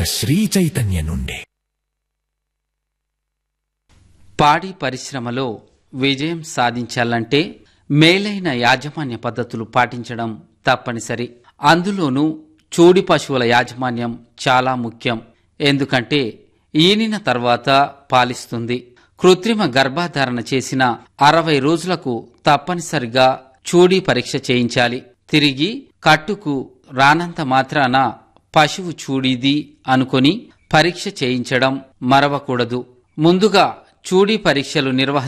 శ్రీ చైతన్య నుండి పాడి పరిశ్రమలో విజయం సాధించాలంటే మేలైన యాజమాన్య పద్ధతులు పాటించడం తప్పనిసరి అందులోనూ చూడి పశువుల యాజమాన్యం చాలా ముఖ్యం ఎందుకంటే ఈనిన తర్వాత పాలిస్తుంది కృత్రిమ గర్భధారణ చేసిన అరవై రోజులకు తప్పనిసరిగా చూడి పరీక్ష చేయించాలి తిరిగి కట్టుకు రానంత మాత్రాన పశువు చూడిది అనుకొని పరీక్ష చేయించడం మరవకూడదు ముందుగా చూడి పరీక్షలు నిర్వహ